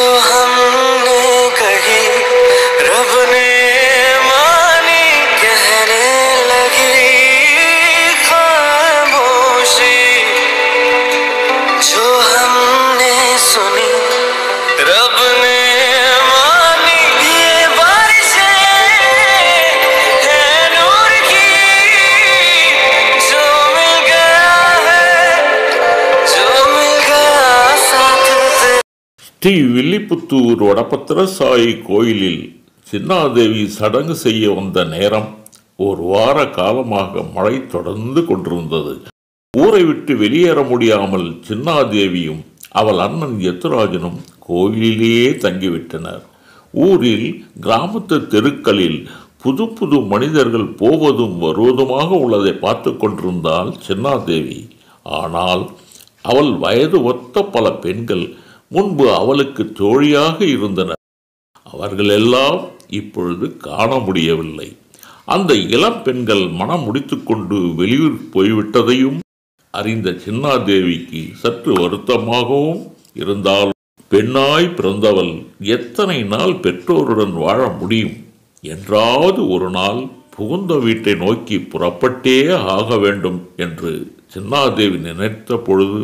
हमने कही रब ने मानी कहने लगी खामोशी जो हमने सुनी रब ने मानी ये बारिशें हैं नूर की जो मिल गया है जो मिल गया साथ तेरे ஸ்ரீ வில்லிபுத்தூர் வடபத்திரசாயி கோயிலில் சின்னாதேவி சடங்கு செய்ய வந்த நேரம் ஒரு வார காலமாக மழை தொடர்ந்து கொண்டிருந்தது ஊரை விட்டு வெளியேற முடியாமல் சின்னாதேவியும் அவள் அண்ணன் எத்துராஜனும் கோயிலிலேயே தங்கிவிட்டனர் ஊரில் கிராமத்து தெருக்களில் புது புது மனிதர்கள் போவதும் வருவதுமாக உள்ளதை பார்த்து கொண்டிருந்தாள் சின்னாதேவி ஆனால் அவள் வயது ஒத்த பல பெண்கள் முன்பு அவளுக்கு தோழியாக இருந்தனர் அவர்களெல்லாம் இப்பொழுது காண முடியவில்லை அந்த இளம் பெண்கள் மனம் முடித்துக்கொண்டு வெளியூர் போய்விட்டதையும் அறிந்த சின்னாதேவிக்கு சற்று வருத்தமாகவும் இருந்தால் பெண்ணாய் பிறந்தவள் எத்தனை நாள் பெற்றோருடன் வாழ முடியும் என்றாவது ஒரு நாள் புகுந்த வீட்டை நோக்கி புறப்பட்டே ஆக வேண்டும் என்று சின்னாதேவி நினைத்த பொழுது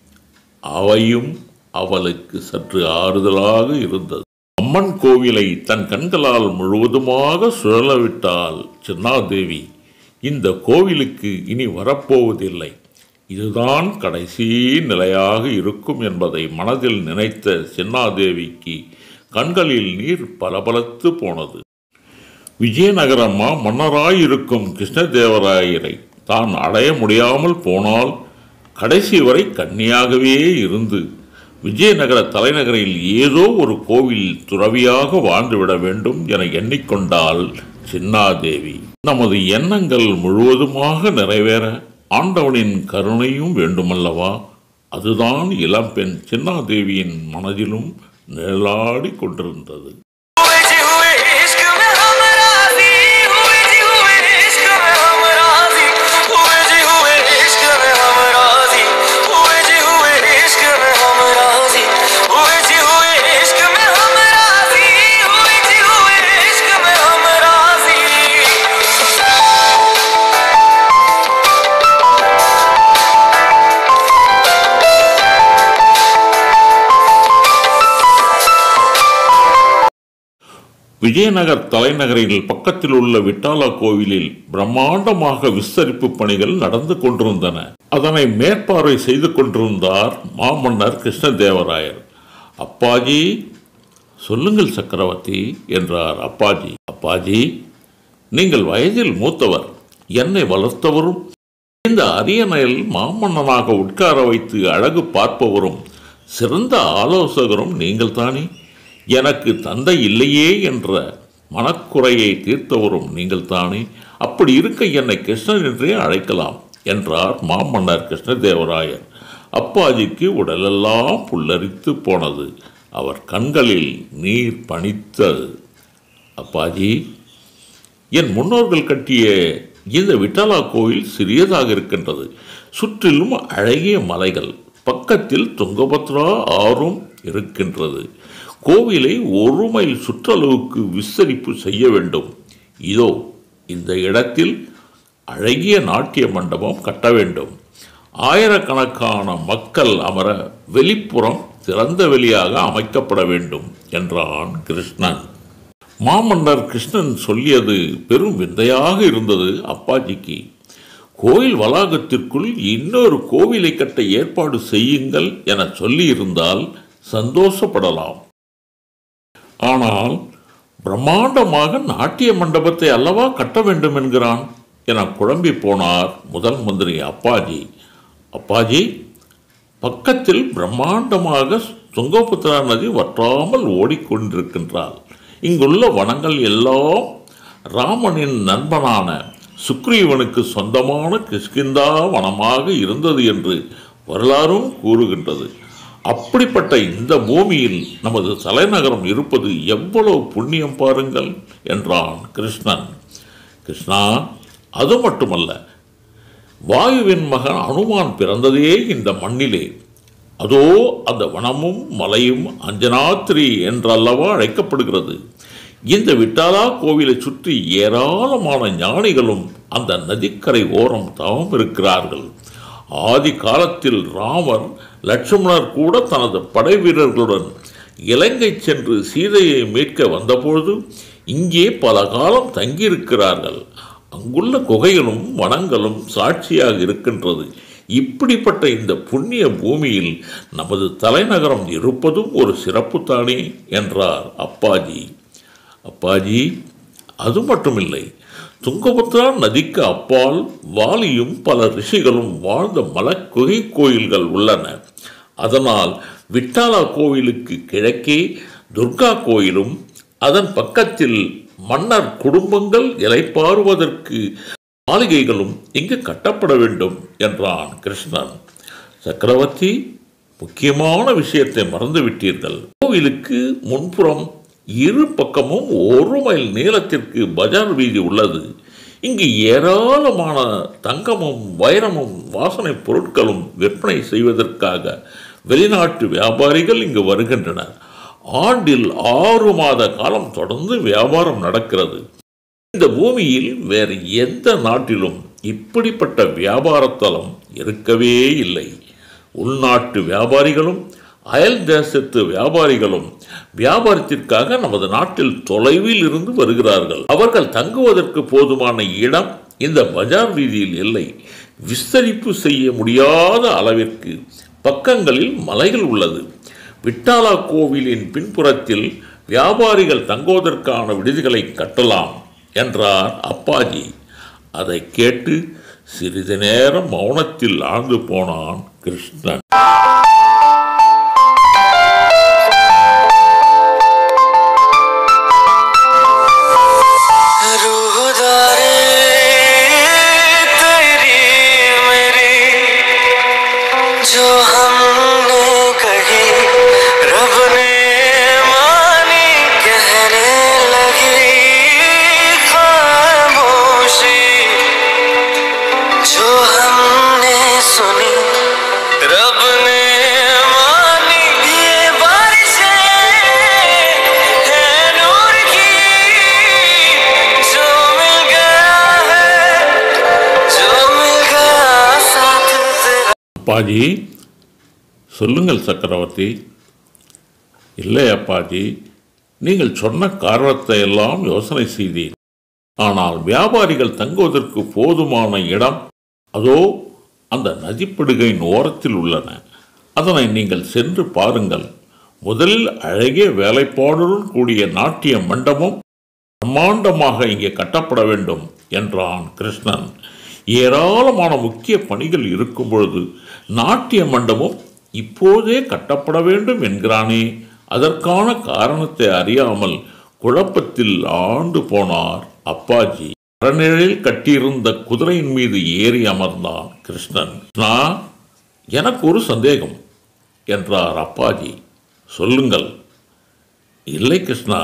அவையும் அவளுக்கு சற்று ஆறுதலாக இருந்தது அம்மன் கோவிலை தன் கண்களால் முழுவதுமாக சுழலவிட்டால் சின்னாதேவி இந்த கோவிலுக்கு இனி வரப்போவதில்லை இதுதான் கடைசி நிலையாக இருக்கும் என்பதை மனதில் நினைத்த சின்னாதேவிக்கு கண்களில் நீர் பளபளத்து போனது விஜயநகரமா மன்னராயிருக்கும் கிருஷ்ணதேவராயரை தான் அடைய முடியாமல் போனால் கடைசி வரை கன்னியாகவே இருந்து விஜயநகர தலைநகரில் ஏதோ ஒரு கோவில் துறவியாக வாழ்ந்துவிட வேண்டும் என எண்ணிக்கொண்டாள் சின்னாதேவி நமது எண்ணங்கள் முழுவதுமாக நிறைவேற ஆண்டவனின் கருணையும் வேண்டுமல்லவா அதுதான் இளம்பெண் சின்னாதேவியின் மனதிலும் நிழலாடி கொண்டிருந்தது हुए जी हुए इश्क में हम राजी हुए जी हुए इश्क में हम राजी हुए जी हुए इश्क में हम राजी हुए जी हुए इश्क में हम राजी हुए जी हुए इश्क में हम राजी हुए जी हुए इश्क में हम राजी விஜயநகர் தலைநகரில் பக்கத்தில் உள்ள விட்டாலா கோவிலில் பிரம்மாண்டமாக விஸ்தரிப்பு பணிகள் நடந்து கொண்டிருந்தன அதனை மேற்பார்வை செய்து கொண்டிருந்தார் மாமன்னர் கிருஷ்ணதேவராயர் அப்பாஜி சொல்லுங்கள் சக்கரவர்த்தி என்றார் அப்பாஜி அப்பாஜி நீங்கள் வயதில் மூத்தவர் என்னை வளர்த்தவரும் இந்த அரியணையில் மாமன்னனாக உட்கார வைத்து அழகு பார்ப்பவரும் சிறந்த ஆலோசகரும் நீங்கள் தானே எனக்கு தந்தை இல்லையே என்ற மனக்குறையை தீர்த்தவரும் நீங்கள் தானே அப்படி இருக்க என்னை கிருஷ்ணன் என்றே அழைக்கலாம் என்றார் மாமன்னர் கிருஷ்ணதேவராயர் அப்பாஜிக்கு உடலெல்லாம் புல்லரித்து போனது அவர் கண்களில் நீர் பனித்தது அப்பாஜி என் முன்னோர்கள் கட்டிய இந்த விட்டலா கோயில் சிறியதாக இருக்கின்றது சுற்றிலும் அழகிய மலைகள் பக்கத்தில் துங்கபத்ரா ஆறும் இருக்கின்றது கோவிலை ஒரு மைல் சுற்றளவுக்கு விஸ்தரிப்பு செய்ய வேண்டும் இதோ இந்த இடத்தில் அழகிய நாட்டிய மண்டபம் கட்ட வேண்டும் ஆயிரக்கணக்கான மக்கள் அமர வெளிப்புறம் திறந்த வெளியாக அமைக்கப்பட வேண்டும் என்றான் கிருஷ்ணன் மாமன்னர் கிருஷ்ணன் சொல்லியது பெரும் விந்தையாக இருந்தது அப்பாஜிக்கு கோயில் வளாகத்திற்குள் இன்னொரு கோவிலை கட்ட ஏற்பாடு செய்யுங்கள் என சொல்லியிருந்தால் சந்தோஷப்படலாம் ஆனால் பிரம்மாண்டமாக நாட்டிய மண்டபத்தை அல்லவா கட்ட வேண்டும் என்கிறான் என குழம்பி போனார் முதல் மந்திரி அப்பாஜி அப்பாஜி பக்கத்தில் பிரம்மாண்டமாக துங்கபத்ரா நதி வற்றாமல் ஓடிக்கொண்டிருக்கின்றாள் இங்குள்ள வனங்கள் எல்லாம் ராமனின் நண்பனான சுக்ரீவனுக்கு சொந்தமான கிஷ்கிந்தா வனமாக இருந்தது என்று வரலாறும் கூறுகின்றது அப்படிப்பட்ட இந்த பூமியில் நமது தலைநகரம் இருப்பது எவ்வளவு புண்ணியம் பாருங்கள் என்றான் கிருஷ்ணன் கிருஷ்ணா அது மட்டுமல்ல வாயுவின் மகன் அனுமான் பிறந்ததே இந்த மண்ணிலே அதோ அந்த வனமும் மலையும் அஞ்சனாத்திரி என்றல்லவா அழைக்கப்படுகிறது இந்த விட்டாலா கோவிலை சுற்றி ஏராளமான ஞானிகளும் அந்த நதிக்கரை ஓரம் தவம் இருக்கிறார்கள் ஆதி காலத்தில் ராமர் லட்சுமணர் கூட தனது படை வீரர்களுடன் இலங்கை சென்று சீதையை மீட்க வந்தபொழுது இங்கே பல காலம் தங்கியிருக்கிறார்கள் அங்குள்ள குகைகளும் வனங்களும் சாட்சியாக இருக்கின்றது இப்படிப்பட்ட இந்த புண்ணிய பூமியில் நமது தலைநகரம் இருப்பதும் ஒரு சிறப்புத்தானே என்றார் அப்பாஜி அப்பாஜி அது மட்டுமில்லை துங்கபத்ரா நதிக்கு அப்பால் வாலியும் பல ரிஷிகளும் வாழ்ந்த மலக்குகை கோயில்கள் உள்ளன அதனால் விட்டாலா கோவிலுக்கு கிழக்கே துர்கா கோயிலும் அதன் பக்கத்தில் மன்னர் குடும்பங்கள் இலைப்பாறுவதற்கு மாளிகைகளும் இங்கு கட்டப்பட வேண்டும் என்றான் கிருஷ்ணன் சக்கரவர்த்தி முக்கியமான விஷயத்தை மறந்துவிட்டீர்கள் கோவிலுக்கு முன்புறம் இரு பக்கமும் ஒரு மைல் நீளத்திற்கு பஜார் வீதி உள்ளது இங்கு ஏராளமான தங்கமும் வைரமும் வாசனை பொருட்களும் விற்பனை செய்வதற்காக வெளிநாட்டு வியாபாரிகள் இங்கு வருகின்றனர் ஆண்டில் ஆறு மாத காலம் தொடர்ந்து வியாபாரம் நடக்கிறது இந்த பூமியில் வேறு எந்த நாட்டிலும் இப்படிப்பட்ட வியாபாரத்தலம் இருக்கவே இல்லை உள்நாட்டு வியாபாரிகளும் அயல் தேசத்து வியாபாரிகளும் வியாபாரத்திற்காக நமது நாட்டில் தொலைவில் இருந்து வருகிறார்கள் அவர்கள் தங்குவதற்கு போதுமான இடம் இந்த பஜார் வீதியில் இல்லை விஸ்தரிப்பு செய்ய முடியாத அளவிற்கு பக்கங்களில் மலைகள் உள்ளது விட்டாலா கோவிலின் பின்புறத்தில் வியாபாரிகள் தங்குவதற்கான விடுதிகளை கட்டலாம் என்றார் அப்பாஜி அதை கேட்டு சிறிது நேரம் மௌனத்தில் ஆழ்ந்து போனான் கிருஷ்ணன் रूहदारे तेरी मेरी जो हमने कही रब ने मानी कहने लगी खामोशी जो हमने सुनी रब ने मानी ये बारिशें है नूर की जो मिल गया है जो मिल गया साथ तेरा அப்பாஜி சொல்லுங்கள் சக்கரவர்த்தி இல்லை அப்பாஜி நீங்கள் சொன்ன காரணத்தை எல்லாம் யோசனை செய்தீர் ஆனால் வியாபாரிகள் தங்குவதற்கு போதுமான இடம் அதோ அந்த நதிப்படுகையின் ஓரத்தில் உள்ளன அதனை நீங்கள் சென்று பாருங்கள் முதலில் அழகிய வேலைப்பாடுடன் கூடிய நாட்டிய மண்டபம் பிரம்மாண்டமாக இங்கே கட்டப்பட வேண்டும் என்றான் கிருஷ்ணன் ஏராளமான முக்கிய பணிகள் இருக்கும் பொழுது நாட்டிய மண்டபம் இப்போதே கட்டப்பட வேண்டும் என்கிறானே அதற்கான காரணத்தை அறியாமல் குழப்பத்தில் ஆண்டு போனார் அப்பாஜி அறநிழலில் கட்டியிருந்த குதிரையின் மீது ஏறி அமர்ந்தான் கிருஷ்ணன் கிருஷ்ணா எனக்கு ஒரு சந்தேகம் என்றார் அப்பாஜி சொல்லுங்கள் இல்லை கிருஷ்ணா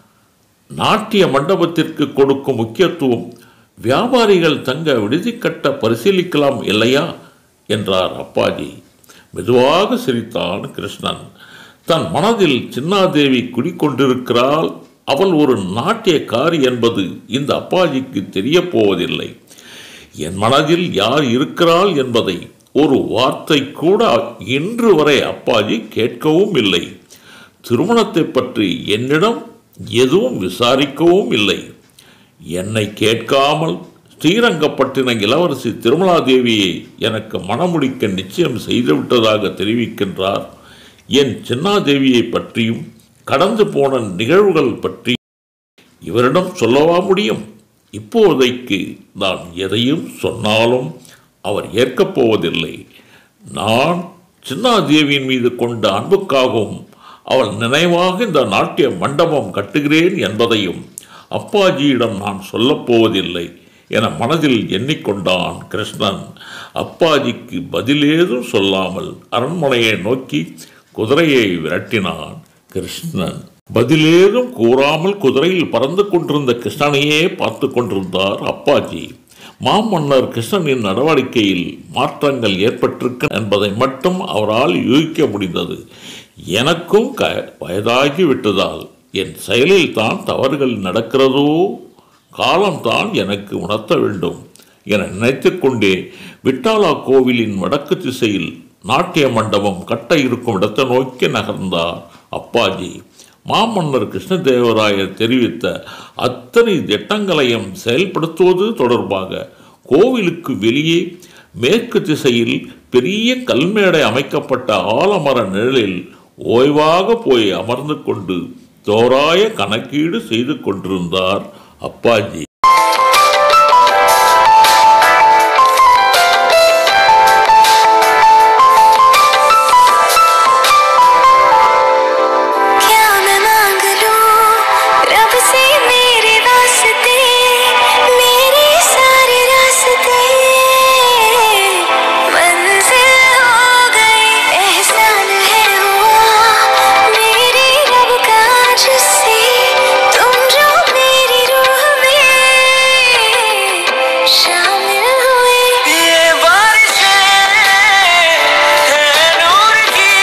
நாட்டிய மண்டபத்திற்கு கொடுக்கும் முக்கியத்துவம் வியாபாரிகள் தங்க விடுதி கட்ட பரிசீலிக்கலாம் இல்லையா என்றார் அப்பாஜி மெதுவாக சிரித்தான் கிருஷ்ணன் தன் மனதில் சின்னாதேவி குடிக்கொண்டிருக்கிறாள் அவள் ஒரு நாட்டியக்காரி என்பது இந்த அப்பாஜிக்கு தெரியப் போவதில்லை என் மனதில் யார் இருக்கிறாள் என்பதை ஒரு வார்த்தை கூட இன்று வரை அப்பாஜி கேட்கவும் இல்லை திருமணத்தை பற்றி என்னிடம் எதுவும் விசாரிக்கவும் இல்லை என்னை கேட்காமல் ஸ்ரீரங்கப்பட்டின இளவரசி திருமலாதேவியை எனக்கு மணமுடிக்க நிச்சயம் செய்துவிட்டதாக தெரிவிக்கின்றார் என் சின்னாதேவியை பற்றியும் கடந்து போன நிகழ்வுகள் பற்றி இவரிடம் சொல்லவா முடியும் இப்போதைக்கு நான் எதையும் சொன்னாலும் அவர் ஏற்கப் போவதில்லை நான் சின்னாதேவியின் மீது கொண்ட அன்புக்காகவும் அவள் நினைவாக இந்த நாட்டிய மண்டபம் கட்டுகிறேன் என்பதையும் அப்பாஜியிடம் நான் சொல்லப் போவதில்லை என மனதில் எண்ணிக்கொண்டான் கிருஷ்ணன் அப்பாஜிக்கு பதிலேதும் சொல்லாமல் அரண்மனையை நோக்கி குதிரையை விரட்டினான் கிருஷ்ணன் பதிலேதும் கூறாமல் குதிரையில் பறந்து கொண்டிருந்த கிருஷ்ணனையே பார்த்து கொண்டிருந்தார் அப்பாஜி மாமன்னர் கிருஷ்ணனின் நடவடிக்கையில் மாற்றங்கள் ஏற்பட்டிருக்க என்பதை மட்டும் அவரால் யூகிக்க முடிந்தது எனக்கும் க வயதாகி விட்டதால் என் செயலில் தான் தவறுகள் நடக்கிறதோ காலம்தான் எனக்கு உணர்த்த வேண்டும் என நினைத்துக் கொண்டே விட்டாலா கோவிலின் வடக்கு திசையில் நாட்டிய மண்டபம் கட்ட இருக்கும் இடத்தை நோக்கி நகர்ந்தார் அப்பாஜி மாமன்னர் கிருஷ்ணதேவராயர் தெரிவித்த அத்தனை திட்டங்களையும் செயல்படுத்துவது தொடர்பாக கோவிலுக்கு வெளியே மேற்கு திசையில் பெரிய கல்மேடை அமைக்கப்பட்ட ஆலமர நிழலில் ஓய்வாக போய் அமர்ந்து கொண்டு தோராய கணக்கீடு செய்து கொண்டிருந்தார் அப்பாஜி क्या मैं मांग लूं रब से मेरे वास्ते मेरे सारे रास्ते मंजिल हो गई एहसान है हुआ मेरे रब का जिससे तुम जो मेरी रूह में शामिल हुए ये बारिशें हैं नूर की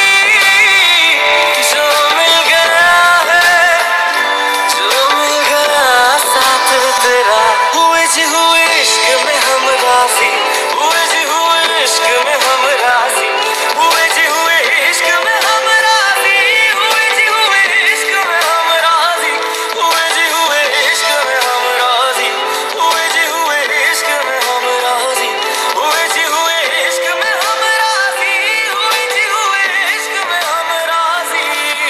जो मिल गया है जो मिल गया साथ तेरा हुए जी हुए इश्क में हम राजी हुए जी हुए इश्क में हम राजी हुए जी हुए इश्क में हम राजी हुए जी हुए इश्क में हम राजी हुए जी हुए इश्क में हम राजी हुए जी हुए इश्क में हम राजी हुए जी हुए इश्क में हम राजी हुए जी हुए इश्क में हम राजी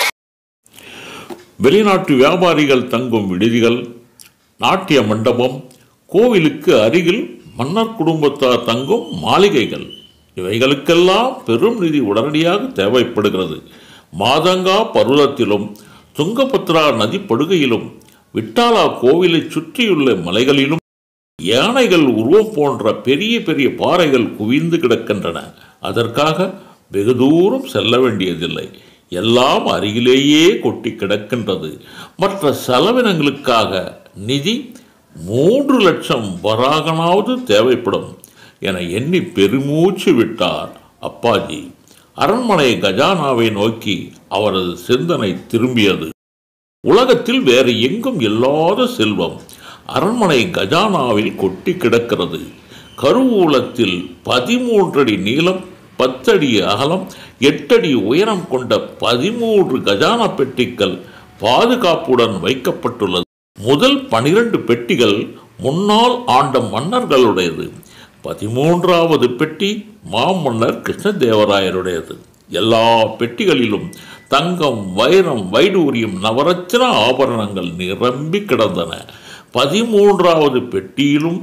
வெளிநாட்டு வியாபாரிகள் தங்கும் விடுதிகள் நாட்டிய மண்டபம் கோவிலுக்கு அருகில் மன்னர் குடும்பத்தார் தங்கும் மாளிகைகள் இவைகளுக்கெல்லாம் பெரும் நிதி உடனடியாக தேவைப்படுகிறது மாதங்கா பருவத்திலும் துங்கபத்ரா நதிப்படுகையிலும் விட்டாலா கோவிலைச் சுற்றியுள்ள மலைகளிலும் யானைகள் உருவம் போன்ற பெரிய பெரிய பாறைகள் குவிந்து கிடக்கின்றன அதற்காக வெகு தூரம் செல்ல வேண்டியதில்லை எல்லாம் அருகிலேயே கொட்டி கிடக்கின்றது மற்ற செலவினங்களுக்காக நிதி மூன்று லட்சம் வராகனாவது தேவைப்படும் என எண்ணி பெருமூச்சு விட்டார் அப்பாஜி அரண்மனை கஜானாவை நோக்கி அவரது சிந்தனை திரும்பியது உலகத்தில் வேறு எங்கும் இல்லாத செல்வம் அரண்மனை கஜானாவில் கொட்டி கிடக்கிறது கருவூலத்தில் பதிமூன்றடி நீளம் பத்தடி அகலம் எட்டடி உயரம் கொண்ட பதிமூன்று கஜானா பெட்டிகள் பாதுகாப்புடன் வைக்கப்பட்டுள்ளது முதல் பனிரெண்டு பெட்டிகள் முன்னாள் ஆண்ட மன்னர்களுடையது பதிமூன்றாவது பெட்டி மாமன்னர் கிருஷ்ணதேவராயருடையது எல்லா பெட்டிகளிலும் தங்கம் வைரம் வைடூரியம் நவரத்தின ஆபரணங்கள் நிரம்பி கிடந்தன பதிமூன்றாவது பெட்டியிலும்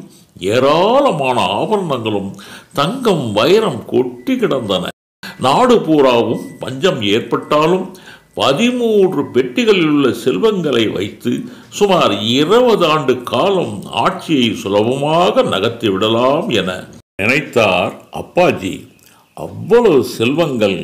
ஏராளமான ஆபரணங்களும் தங்கம் வைரம் கொட்டி கிடந்தன நாடு பூராவும் பஞ்சம் ஏற்பட்டாலும் பதிமூன்று பெட்டிகளில் உள்ள செல்வங்களை வைத்து சுமார் இருபது ஆண்டு காலம் ஆட்சியை சுலபமாக நகர்த்தி விடலாம் என நினைத்தார் அப்பாஜி அவ்வளவு செல்வங்கள்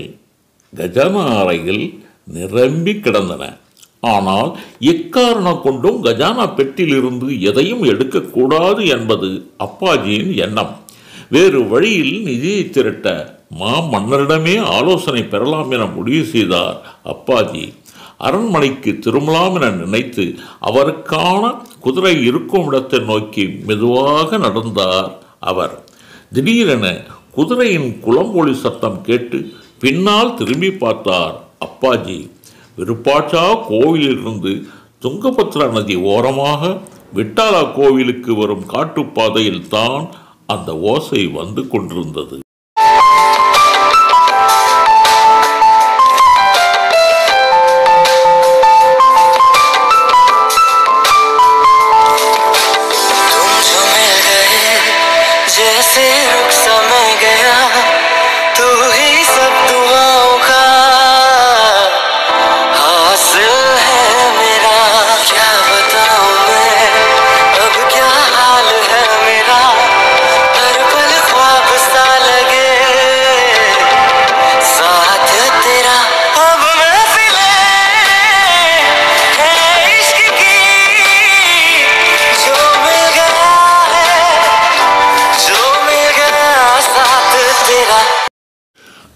கஜானா அறையில் நிரம்பி கிடந்தன ஆனால் எக்காரணம் கொண்டும் கஜானா பெட்டியிலிருந்து எதையும் எடுக்கக்கூடாது என்பது அப்பாஜியின் எண்ணம் வேறு வழியில் நிதியை திரட்ட மா மன்னரிடமே ஆலோசனை பெறலாம் என முடிவு செய்தார் அப்பாஜி அரண்மனைக்கு திரும்பலாம் என நினைத்து அவருக்கான குதிரை இருக்கும் இடத்தை நோக்கி மெதுவாக நடந்தார் அவர் திடீரென குதிரையின் குளம்பொலி சத்தம் கேட்டு பின்னால் திரும்பி பார்த்தார் அப்பாஜி விருப்பாட்சா கோவிலிலிருந்து துங்கபத்ரா நதி ஓரமாக விட்டாலா கோவிலுக்கு வரும் காட்டுப்பாதையில் தான் அந்த ஓசை வந்து கொண்டிருந்தது तुम जो मिल गए जैसे रुक समय गया तू ही सब दुआओं का हासिल है मेरा क्या बताऊं मैं अब क्या हाल है मेरा हर पल ख्वाब सा लगे साथ तेरा अब महफिलें हैं इश्क की जो मिल गया है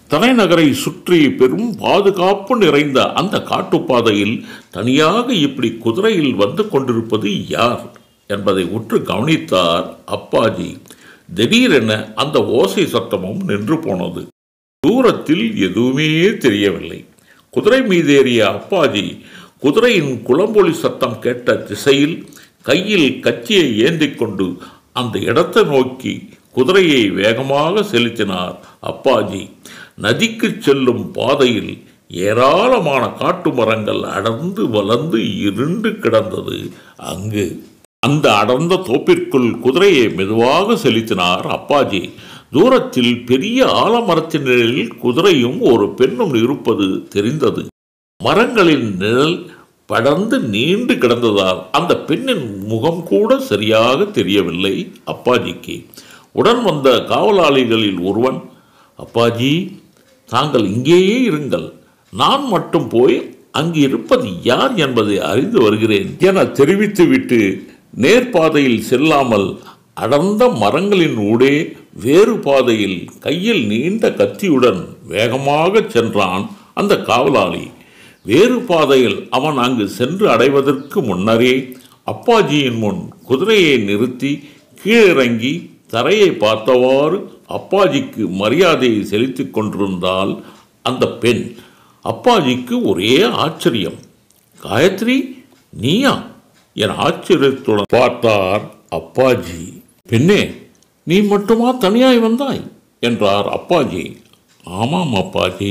தலைநகரை சுற்றி பெரும் பாதுகாப்பு நிறைந்த அந்த காட்டுப்பாதையில் தனியாக இப்படி குதிரையில் வந்து கொண்டிருப்பது யார் என்பதை உற்று கவனித்தார் அப்பாஜி திடீரென அந்த ஓசை சத்தமும் நின்று போனது தூரத்தில் எதுவுமே தெரியவில்லை குதிரை மீதேறிய அப்பாஜி குதிரையின் குளம்பொலி சத்தம் கேட்ட திசையில் கையில் கச்சியை ஏந்திக் கொண்டு அந்த இடத்தை நோக்கி குதிரையை வேகமாக செலுத்தினார் அப்பாஜி நதிக்கு செல்லும் பாதையில் ஏராளமான காட்டு மரங்கள் அடர்ந்து வளர்ந்து இருண்டு கிடந்தது அங்கு அந்த அடர்ந்த தோப்பிற்குள் குதிரையை மெதுவாக செலுத்தினார் அப்பாஜி தூரத்தில் பெரிய ஆலமரத்தின் நிழலில் குதிரையும் ஒரு பெண்ணும் இருப்பது தெரிந்தது மரங்களின் நிழல் படர்ந்து நீண்டு கிடந்ததால் அந்த பெண்ணின் முகம் கூட சரியாக தெரியவில்லை அப்பாஜிக்கு உடன் வந்த காவலாளிகளில் ஒருவன் அப்பாஜி தாங்கள் இங்கேயே இருங்கள் நான் மட்டும் போய் அங்கு இருப்பது யார் என்பதை அறிந்து வருகிறேன் என தெரிவித்துவிட்டு நேர்பாதையில் செல்லாமல் அடர்ந்த மரங்களின் ஊடே வேறு பாதையில் கையில் நீண்ட கத்தியுடன் வேகமாக சென்றான் அந்த காவலாளி வேறு பாதையில் அவன் அங்கு சென்று அடைவதற்கு முன்னரே அப்பாஜியின் முன் குதிரையை நிறுத்தி கீழிறங்கி தரையை பார்த்தவாறு அப்பாஜிக்கு மரியாதையை செலுத்திக் கொண்டிருந்தால் அந்த பெண் அப்பாஜிக்கு ஒரே ஆச்சரியம் காயத்ரி நீயா என் ஆச்சரியத்துடன் பார்த்தார் அப்பாஜி பெண்ணே நீ மட்டுமா தனியாய் வந்தாய் என்றார் அப்பாஜி ஆமாம் அப்பாஜி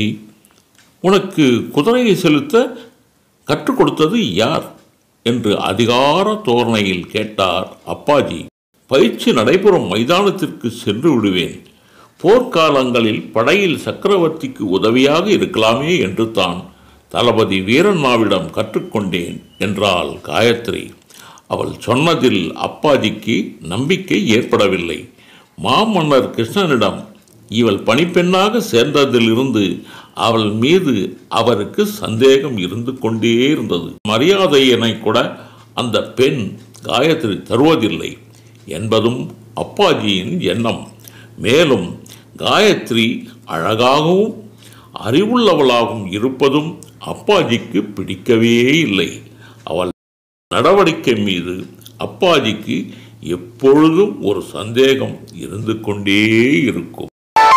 உனக்கு குதிரையை செலுத்த கற்றுக் கொடுத்தது யார் என்று அதிகார தோரணையில் கேட்டார் அப்பாஜி பயிற்சி நடைபெறும் மைதானத்திற்கு சென்று விடுவேன் போர்க்காலங்களில் படையில் சக்கரவர்த்திக்கு உதவியாக இருக்கலாமே என்று தான் தளபதி வீரண்ணாவிடம் கற்றுக்கொண்டேன் என்றாள் காயத்ரி அவள் சொன்னதில் அப்பாஜிக்கு நம்பிக்கை ஏற்படவில்லை மாமன்னர் கிருஷ்ணனிடம் இவள் பணிப்பெண்ணாக சேர்ந்ததிலிருந்து அவள் மீது அவருக்கு சந்தேகம் இருந்து கொண்டே இருந்தது மரியாதையினை கூட அந்த பெண் காயத்ரி தருவதில்லை என்பதும் அப்பாஜியின் எண்ணம் மேலும் காயத்ரி அழகாகவும் அறிவுள்ளவளாகவும் இருப்பதும் அப்பாஜிக்கு பிடிக்கவே இல்லை அவள் நடவடிக்கை மீது அப்பாஜிக்கு எப்பொழுதும் ஒரு சந்தேகம் இருந்து கொண்டே இருக்கும்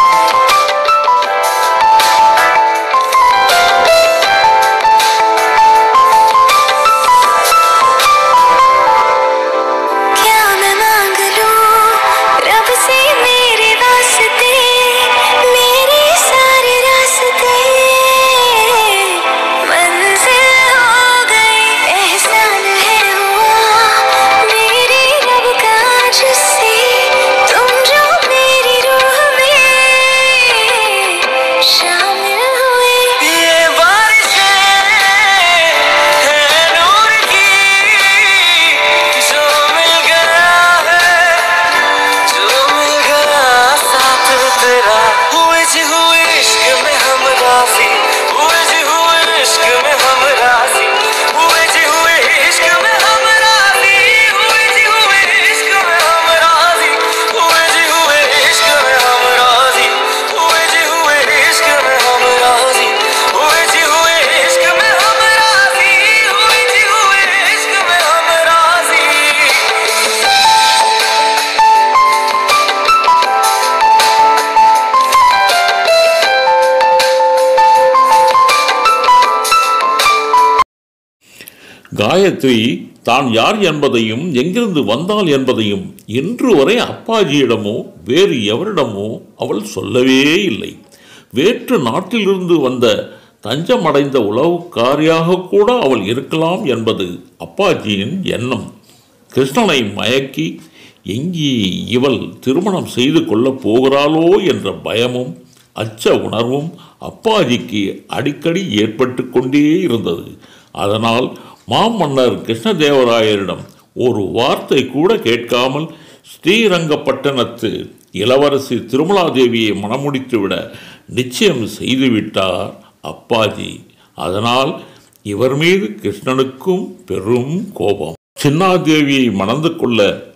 क्या मैं मांग लूं रब से मेरे वास्ते मेरे सारे रास्ते मंजिल हो गई एहसान है हुआ मेरे रब का जिससे तुम जो मेरी रूह में शामिल हुए ये बारिशें हैं नूर की जो मिल गया है जो मिल गया साथ तेरा हुए जी हुए इश्क में हम राजी हुए जी हुए इश्क में हम राजी हुए जी हुए इश्क में हम राजी हुए जी हुए इश्क में हम राजी हुए जी हुए इश्क में हम राजी हुए जी हुए इश्क में हम राजी हुए जी हुए इश्क में हम राजी हुए जी हुए इश्क में हम राजी காயத்ரி தான் யார் என்பதையும் எங்கிருந்து வந்தாள் என்பதையும் இன்று வரை அப்பாஜியிடமோ வேறு எவரிடமோ அவள் சொல்லவே இல்லை வேற்று நாட்டிலிருந்து வந்த தஞ்சமடைந்த உளவுக்காரியாக கூட அவள் இருக்கலாம் என்பது அப்பாஜியின் எண்ணம் கிருஷ்ணனை மயக்கி எங்கே இவள் திருமணம் செய்து கொள்ளப் போகிறாளோ என்ற பயமும் அச்ச உணர்வும் அப்பாஜிக்கு அடிக்கடி ஏற்பட்டு கொண்டே இருந்தது அதனால் மாமன்னர் கிருஷ்ணதேவராயரிடம் ஒரு வார்த்தை கூட கேட்காமல் ஸ்ரீரங்கப்பட்டணத்து இளவரசி திருமலாதேவியை மணமுடித்துவிட நிச்சயம் செய்துவிட்டார் அப்பாஜி அதனால் இவர் மீது கிருஷ்ணனுக்கும் பெரும் கோபம் சின்னாதேவியை மணந்து கொள்ள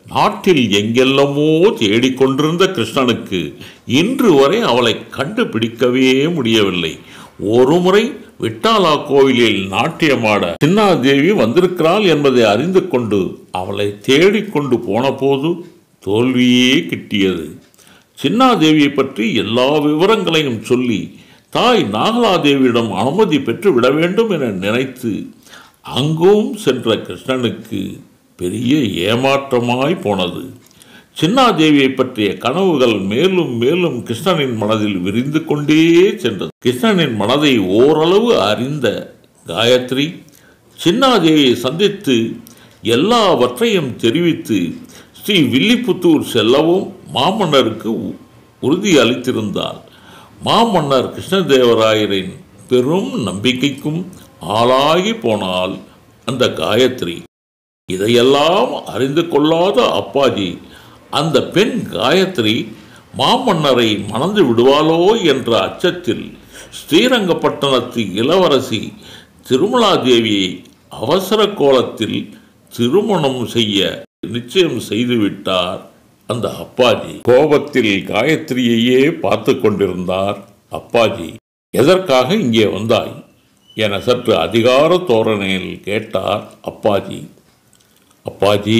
நாட்டில் எங்கெல்லாமோ தேடிக்கொண்டிருந்த கிருஷ்ணனுக்கு இன்று வரை அவளை கண்டுபிடிக்கவே முடியவில்லை ஒருமுறை விட்டாலா கோவிலில் நாட்டியமாட சின்னாதேவி வந்திருக்கிறாள் என்பதை அறிந்து கொண்டு அவளை தேடிக்கொண்டு போனபோது தோல்வியே கிட்டியது சின்னாதேவியை பற்றி எல்லா விவரங்களையும் சொல்லி தாய் நாகலாதேவியிடம் அனுமதி பெற்று விட வேண்டும் என நினைத்து அங்கும் சென்ற கிருஷ்ணனுக்கு பெரிய ஏமாற்றமாய் போனது சின்னாதேவியை பற்றிய கனவுகள் மேலும் மேலும் கிருஷ்ணனின் மனதில் விரிந்து கொண்டே சென்றது கிருஷ்ணனின் மனதை ஓரளவு அறிந்த காயத்ரி சின்னாதேவியை சந்தித்து எல்லாவற்றையும் தெரிவித்து ஸ்ரீ வில்லிபுத்தூர் செல்லவும் மாமன்னருக்கு உ- உறுதி அளித்திருந்தார் மாமன்னர் கிருஷ்ணதேவராயரின் பெரும் நம்பிக்கைக்கும் ஆளாகி போனால் அந்த காயத்ரி இதையெல்லாம் அறிந்து கொள்ளாத அப்பாஜி அந்த பெண் காயத்ரி மாமன்னரை மணந்து விடுவாளோ என்ற அச்சத்தில் ஸ்ரீரங்கப்பட்டணத்து இளவரசி திருமலாதேவியை அவசர கோலத்தில் திருமணம் செய்ய நிச்சயம் செய்துவிட்டார் அந்த அப்பாஜி கோபத்தில் காயத்ரியையே பார்த்து கொண்டிருந்தார் அப்பாஜி எதற்காக இங்கே வந்தாய் என சற்று அதிகார தோரணையில் கேட்டார் அப்பாஜி அப்பாஜி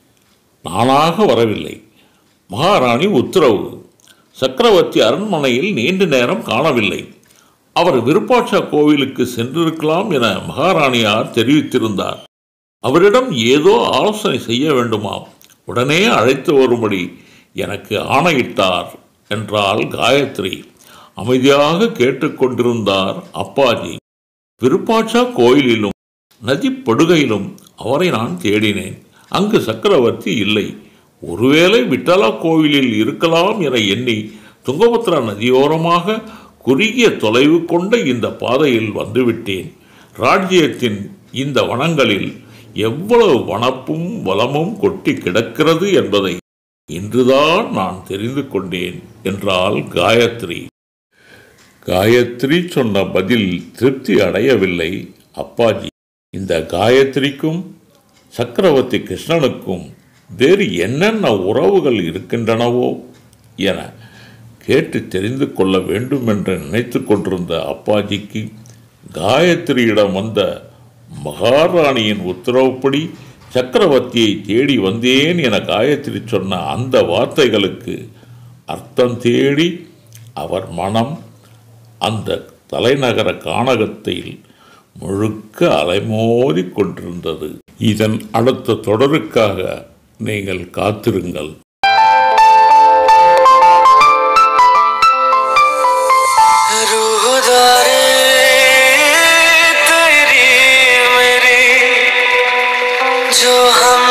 நானாக வரவில்லை மகாராணி உத்தரவு சக்கரவர்த்தி அரண்மனையில் நீண்ட நேரம் காணவில்லை அவர் விருப்பாட்சா கோவிலுக்கு சென்றிருக்கலாம் என மகாராணியார் தெரிவித்திருந்தார் அவரிடம் ஏதோ ஆலோசனை செய்ய வேண்டுமாம் உடனே அழைத்து வரும்படி எனக்கு ஆணையிட்டார் என்றாள் காயத்ரி அமைதியாக கேட்டுக்கொண்டிருந்தார் அப்பாஜி விருப்பாட்சா கோயிலிலும் நதிப்படுகையிலும் அவரை நான் தேடினேன் அங்கு சக்கரவர்த்தி இல்லை ஒருவேளை விட்டலா கோவிலில் இருக்கலாம் என எண்ணி துங்கபத்ரா நதியோரமாக குறுகிய தொலைவு கொண்ட இந்த பாதையில் வந்துவிட்டேன் ராஜ்யத்தின் இந்த வனங்களில் எவ்வளவு வனப்பும் வளமும் கொட்டி கிடக்கிறது என்பதை இன்றுதான் நான் தெரிந்து கொண்டேன் என்றாள் காயத்ரி காயத்ரி சொன்ன பதில் திருப்தி அடையவில்லை அப்பாஜி இந்த காயத்ரிக்கும் சக்கரவர்த்தி கிருஷ்ணனுக்கும் வேறு என்னென்ன உறவுகள் இருக்கின்றனவோ என கேட்டு தெரிந்து கொள்ள வேண்டும் என்று நினைத்து கொண்டிருந்த அப்பாஜிக்கு காயத்ரியிடம் வந்த மகாராணியின் உத்தரவுப்படி சக்கரவர்த்தியை தேடி வந்தேன் என காயத்ரி சொன்ன அந்த வார்த்தைகளுக்கு அர்த்தம் தேடி அவர் மனம் அந்த தலைநகர கானகத்தில் முழுக்க அலைமோதி கொண்டிருந்தது இதன் அடுத்த தொடருக்காக நீங்கள் காத்திருங்கள் रूहदारे तेरी मेरी जो हम